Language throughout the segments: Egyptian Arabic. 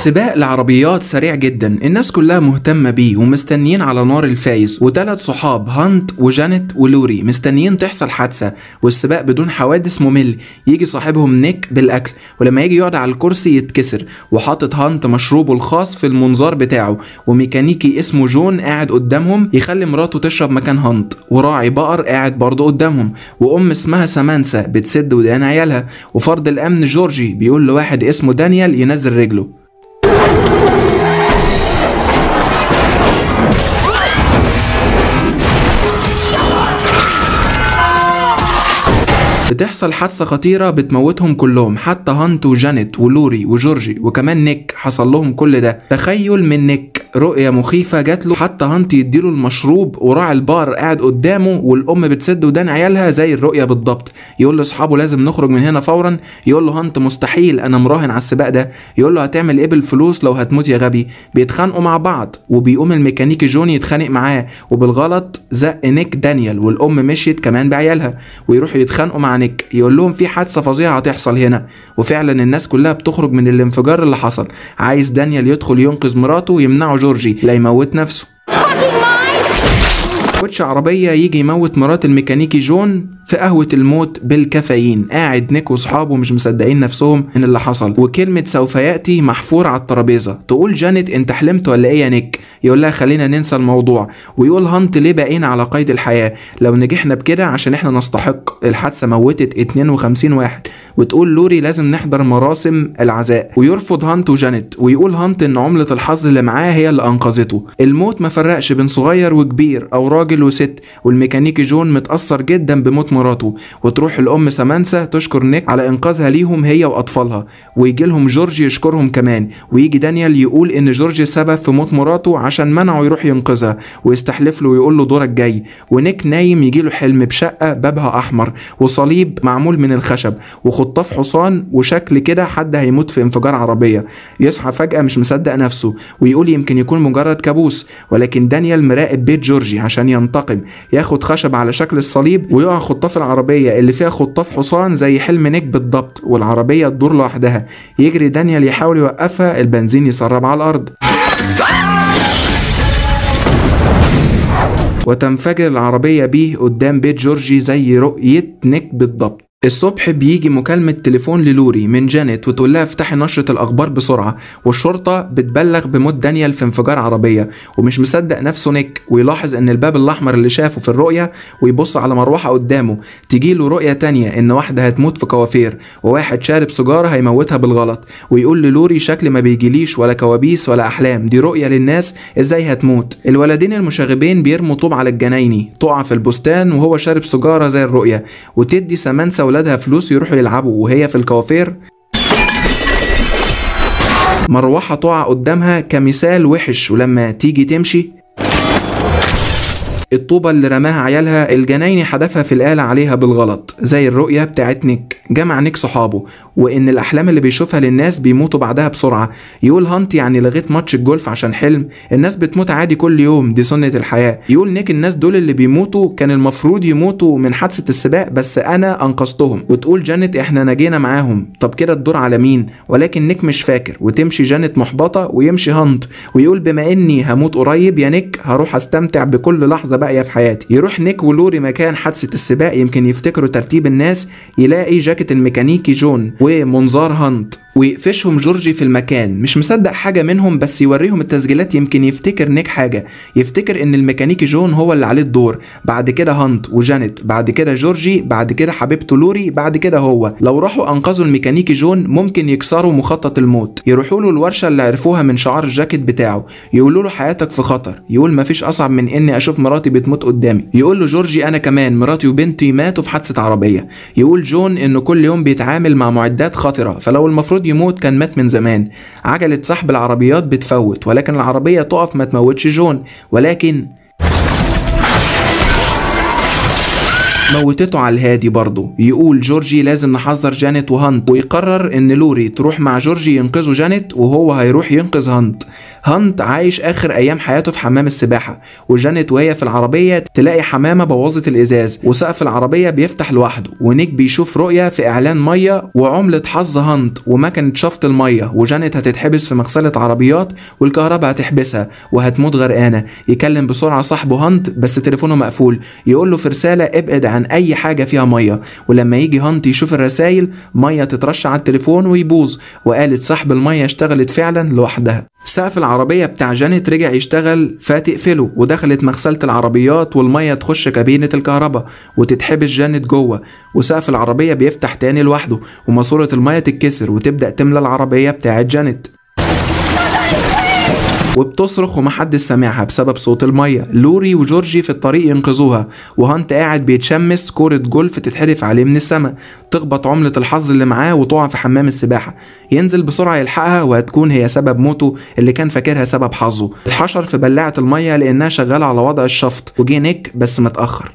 سباق العربيات سريع جدا الناس كلها مهتمة بيه ومستنيين على نار الفايز وثلاث صحاب هانت وجانيت ولوري مستنيين تحصل حادثة والسباق بدون حوادث ممل يجي صاحبهم نيك بالأكل ولما يجي يقعد على الكرسي يتكسر وحاطط هانت مشروبه الخاص في المنظار بتاعه وميكانيكي اسمه جون قاعد قدامهم يخلي مراته تشرب مكان هانت وراعي بقر قاعد برضه قدامهم وأم اسمها سامانسا بتسد ودان عيالها وفرد الأمن جورجي بيقول لواحد اسمه دانيال ينزل رجله بتحصل حادثة خطيرة بتموتهم كلهم حتى هانت وجانيت ولوري وجورجي وكمان نيك حصل لهم كل ده تخيل من نيك رؤية مخيفة جات له حتى هانت يديله المشروب وراعي البقر قاعد قدامه والأم بتسد ودان عيالها زي الرؤية بالضبط يقول لاصحابه لازم نخرج من هنا فورا يقول له هانت مستحيل أنا مراهن على السباق ده يقول له هتعمل إيه بالفلوس لو هتموت يا غبي بيتخانقوا مع بعض وبيقوم الميكانيكي جوني يتخانق معاه وبالغلط زق نيك دانيال والأم مشيت كمان بعيالها ويروحوا يتخانقوا مع نيك يقول لهم في حادثة فظيعة هتحصل هنا وفعلا الناس كلها بتخرج من الانفجار اللي حصل عايز دانيال يدخل ينقذ مراته ويمنعه جورجي لا يموت نفسه كوتش عربية يجي يموت مرات الميكانيكي جون في قهوة الموت بالكافيين قاعد نيك وصحابه مش مصدقين نفسهم من اللي حصل وكلمة سوف يأتي محفور على الترابيزة تقول جانيت انت حلمت ولا ايه يا نيك يقول لها خلينا ننسى الموضوع ويقول هانت ليه بقينا على قيد الحياة لو نجحنا بكده عشان احنا نستحق الحادثة موتت 52 واحد وتقول لوري لازم نحضر مراسم العزاء ويرفض هانت وجانيت ويقول هانت ان عملة الحظ اللي معاه هي اللي انقذته الموت ما فرقش بين صغير وكبير او راجل وست والميكانيكي جون متأثر جدا بموت مراته وتروح الام سامانسا تشكر نيك على انقاذها ليهم هي واطفالها ويجي لهم جورج يشكرهم كمان ويجي دانيال يقول ان جورج سبب في موت مراته عشان منعه يروح ينقذها ويستحلف له ويقول له دورك جاي ونيك نايم يجي له حلم بشقه بابها احمر وصليب معمول من الخشب وخطاف حصان وشكل كده حد هيموت في انفجار عربيه يصحى فجاه مش مصدق نفسه ويقول يمكن يكون مجرد كابوس ولكن دانيال مراقب بيت جورجي عشان ينتقم ياخد خشب على شكل الصليب ويقع خطاف العربيه اللي فيها خطاف حصان زي حلم نيك بالضبط والعربيه تدور لوحدها يجري دانيال يحاول يوقفها البنزين يسرب على الارض وتنفجر العربية بيه قدام بيت جورجي زي رؤية نيك بالضبط الصبح بيجي مكالمة تليفون للوري من جانيت وتقول لها افتحي نشرة الأخبار بسرعة والشرطة بتبلغ بموت دانيال في انفجار عربية ومش مصدق نفسه نيك ويلاحظ إن الباب الأحمر اللي شافه في الرؤية ويبص على مروحة قدامه تجيله رؤية تانية إن واحدة هتموت في كوافير وواحد شارب سيجارة هيموتها بالغلط ويقول للوري شكل ما بيجيليش ولا كوابيس ولا أحلام دي رؤية للناس إزاي هتموت الولدين المشاغبين بيرموا طوب على الجنايني تقع في البستان وهو شارب سيجارة زي الرؤية وتدي سامانسا ولادها فلوس يروحوا يلعبوا وهي في الكوافير مروحة تقع قدامها كمثال وحش ولما تيجي تمشي الطوبة اللي رماها عيالها الجنايني حدفها في الآلة عليها بالغلط زي الرؤية بتاعت نيك جمع نيك صحابه وإن الأحلام اللي بيشوفها للناس بيموتوا بعدها بسرعة يقول هانت يعني لغيت ماتش الجولف عشان حلم الناس بتموت عادي كل يوم دي سنة الحياة يقول نيك الناس دول اللي بيموتوا كان المفروض يموتوا من حادثة السباق بس أنا أنقذتهم وتقول جانيت إحنا نجينا معاهم طب كده الدور على مين ولكن نيك مش فاكر وتمشي جانيت محبطة ويمشي هانت ويقول بما إني هموت قريب يا نيك هروح أستمتع بكل لحظة باقية في حياتي يروح نيك ولوري مكان حادثة السباق يمكن يفتكروا ترتيب الناس يلاقي جاكيت الميكانيكي جون ومنظار هانت ويقفشهم جورجي في المكان مش مصدق حاجة منهم بس يوريهم التسجيلات يمكن يفتكر نيك حاجة يفتكر ان الميكانيكي جون هو اللي عليه الدور بعد كده هانت وجانيت بعد كده جورجي بعد كده حبيبته لوري بعد كده هو لو راحوا انقذوا الميكانيكي جون ممكن يكسروا مخطط الموت يروحوا له الورشة اللي عرفوها من شعار الجاكيت بتاعه يقولوا له حياتك في خطر يقول مفيش اصعب من اني اشوف مراتي بتموت قدامي يقول له جورجي انا كمان مراتي وبنتي ماتوا في حادثة عربية يقول جون انه كل يوم بيتعامل مع معدات خطرة فلو المفروض المفروض يموت كان مات من زمان عجلة سحب العربيات بتفوت ولكن العربية تقف ما تموتش جون ولكن موتته على الهادي برضه يقول جورجي لازم نحذر جانيت وهانت ويقرر ان لوري تروح مع جورجي ينقذوا جانيت وهو هيروح ينقذ هانت هانت عايش اخر ايام حياته في حمام السباحه وجانيت وهي في العربيه تلاقي حمامه بوظت الازاز وسقف العربيه بيفتح لوحده ونيك بيشوف رؤيه في اعلان ميه وعمله حظ هانت ومكنه شفط الميه وجانيت هتتحبس في مغسله عربيات والكهرباء هتحبسها وهتموت غرقانه يكلم بسرعه صاحبه هانت بس تليفونه مقفول يقول له في رساله ابعد عن اي حاجه فيها ميه ولما يجي هانت يشوف الرسايل ميه تترش على التليفون ويبوظ وآلة سحب الميه اشتغلت فعلا لوحدها سقف العربية بتاع جانيت رجع يشتغل فتقفله ودخلت مغسلة العربيات والمية تخش كابينة الكهرباء وتتحبس جانيت جوه وسقف العربية بيفتح تاني لوحده وماسورة المية تتكسر وتبدأ تملى العربية بتاعت جانيت وبتصرخ ومحدش سامعها بسبب صوت المية لوري وجورجي في الطريق ينقذوها وهانت قاعد بيتشمس كورة جولف تتحدف عليه من السماء تخبط عملة الحظ اللي معاه وتقع في حمام السباحة ينزل بسرعة يلحقها وهتكون هي سبب موته اللي كان فاكرها سبب حظه اتحشر في بلاعة المية لأنها شغالة على وضع الشفط وجه نيك بس متأخر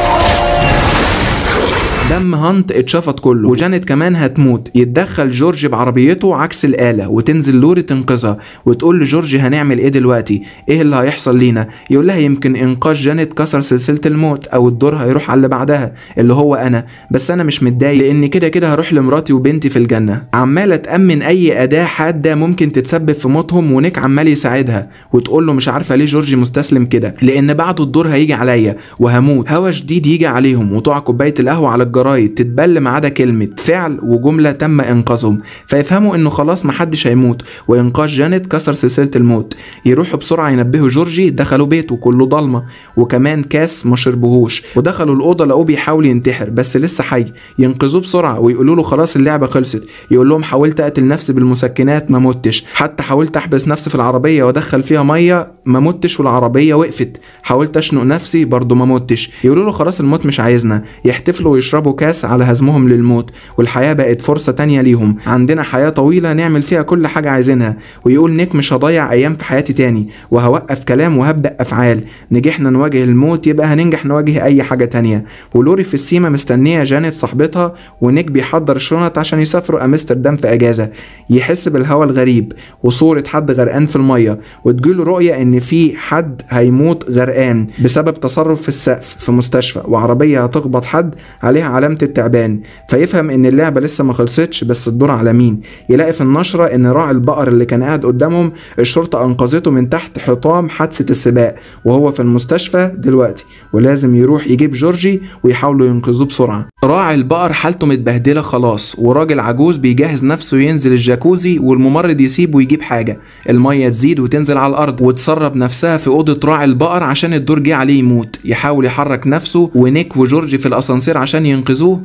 دم هانت اتشفط كله وجانيت كمان هتموت يتدخل جورج بعربيته عكس الآلة وتنزل لوري تنقذها وتقول لجورج هنعمل ايه دلوقتي ايه اللي هيحصل لينا يقول لها يمكن انقاذ جانيت كسر سلسلة الموت او الدور هيروح على اللي بعدها اللي هو انا بس انا مش متضايق لان كده كده هروح لمراتي وبنتي في الجنة عمالة تأمن اي أداة حادة ممكن تتسبب في موتهم ونيك عمال يساعدها وتقول له مش عارفة ليه جورج مستسلم كده لان بعده الدور هيجي عليا وهموت هوا شديد يجي عليهم وتقع كوباية القهوة على الجرايد تتبل ما عدا كلمة فعل وجملة تم إنقاذهم فيفهموا إنه خلاص محدش هيموت وإنقاذ جانيت كسر سلسلة الموت يروحوا بسرعة ينبهوا جورجي دخلوا بيته كله ضلمة وكمان كاس ما شربهوش ودخلوا الأوضة لقوه بيحاول ينتحر بس لسه حي ينقذوه بسرعة ويقولوا له خلاص اللعبة خلصت يقول لهم حاولت أقتل نفسي بالمسكنات ما متش حتى حاولت أحبس نفسي في العربية وأدخل فيها مية ما متش والعربية وقفت حاولت أشنق نفسي برضه ما متش يقولوا له خلاص الموت مش عايزنا يحتفلوا ويشربوا كاس على هزمهم للموت والحياة بقت فرصة تانية ليهم عندنا حياة طويلة نعمل فيها كل حاجة عايزينها ويقول نيك مش هضيع أيام في حياتي تاني وهوقف كلام وهبدأ أفعال نجحنا نواجه الموت يبقى هننجح نواجه أي حاجة تانية ولوري في السيما مستنية جانيت صاحبتها ونيك بيحضر الشنط عشان يسافروا أمستردام في أجازة يحس بالهوا الغريب وصورة حد غرقان في المية وتجيله رؤية إن في حد هيموت غرقان بسبب تصرف في السقف في مستشفى وعربية هتخبط حد عليها علامة التعبان فيفهم ان اللعبه لسه ما خلصتش بس الدور على مين يلاقي في النشره ان راعي البقر اللي كان قاعد قدامهم الشرطه انقذته من تحت حطام حادثه السباق وهو في المستشفى دلوقتي ولازم يروح يجيب جورجي ويحاولوا ينقذوه بسرعه راعي البقر حالته متبهدله خلاص وراجل عجوز بيجهز نفسه ينزل الجاكوزي والممرض يسيبه ويجيب حاجه الميه تزيد وتنزل على الارض وتسرب نفسها في اوضه راعي البقر عشان الدور جه عليه يموت يحاول يحرك نفسه ونيك وجورج في الاسانسير عشان ينقذوه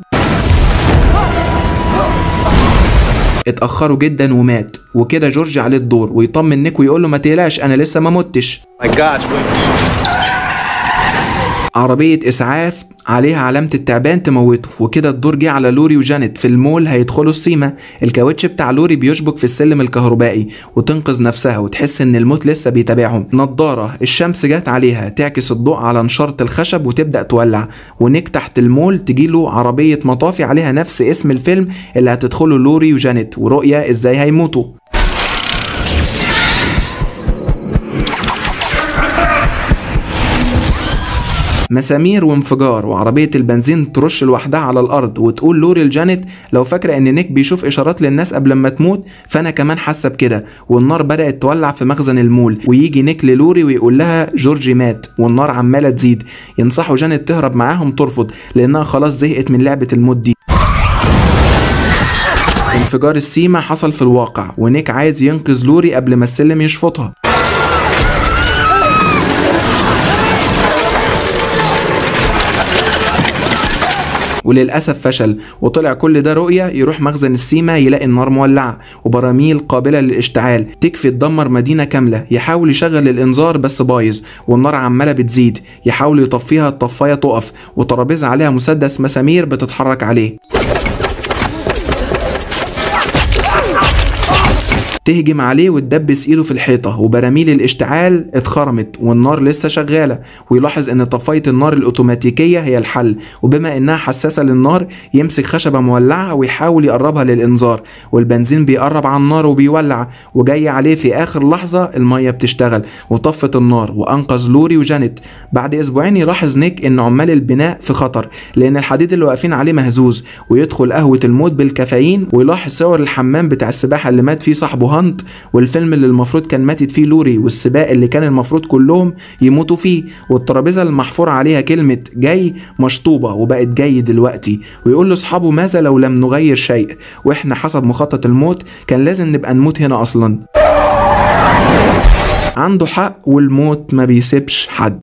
اتأخروا جدا ومات وكده جورج عليه الدور ويطمن نيك ويقول له ما تقلقش انا لسه ما متش My gosh, wait. عربية إسعاف عليها علامة التعبان تموته وكده الدور جه على لوري وجانيت في المول هيدخلوا السيما الكاوتش بتاع لوري بيشبك في السلم الكهربائي وتنقذ نفسها وتحس ان الموت لسه بيتابعهم نضارة الشمس جت عليها تعكس الضوء على نشارة الخشب وتبدأ تولع ونيك تحت المول تجيله عربية مطافي عليها نفس اسم الفيلم اللي هتدخله لوري وجانيت ورؤية ازاي هيموتوا مسامير وانفجار وعربية البنزين ترش لوحدها على الأرض وتقول لوري لجانيت لو فاكرة إن نيك بيشوف إشارات للناس قبل ما تموت فأنا كمان حاسة بكده والنار بدأت تولع في مخزن المول ويجي نيك للوري ويقول لها جورجي مات والنار عمالة تزيد ينصحوا جانيت تهرب معاهم ترفض لأنها خلاص زهقت من لعبة الموت دي انفجار السيما حصل في الواقع ونيك عايز ينقذ لوري قبل ما السلم يشفطها وللأسف فشل وطلع كل ده رؤية يروح مخزن السيما يلاقي النار مولعة وبراميل قابلة للاشتعال تكفي تدمر مدينة كاملة يحاول يشغل الإنذار بس بايظ والنار عمالة بتزيد يحاول يطفيها الطفاية تقف وترابيزة عليها مسدس مسامير بتتحرك عليه تهجم عليه وتدبس ايده في الحيطة وبراميل الاشتعال اتخرمت والنار لسه شغالة ويلاحظ ان طفاية النار الاوتوماتيكية هي الحل وبما انها حساسة للنار يمسك خشبة مولعة ويحاول يقربها للانذار والبنزين بيقرب على النار وبيولع وجاي عليه في اخر لحظة المية بتشتغل وطفت النار وانقذ لوري وجانيت بعد اسبوعين يلاحظ نيك ان عمال البناء في خطر لان الحديد اللي واقفين عليه مهزوز ويدخل قهوة الموت بالكافيين ويلاحظ صور الحمام بتاع السباحة اللي مات فيه صاحبه هانت والفيلم اللي المفروض كان ماتت فيه لوري والسباق اللي كان المفروض كلهم يموتوا فيه والترابيزة اللي محفور عليها كلمة جاي مشطوبة وبقت جاي دلوقتي ويقول لاصحابه ماذا لو لم نغير شيء واحنا حسب مخطط الموت كان لازم نبقى نموت هنا اصلا عنده حق والموت ما بيسيبش حد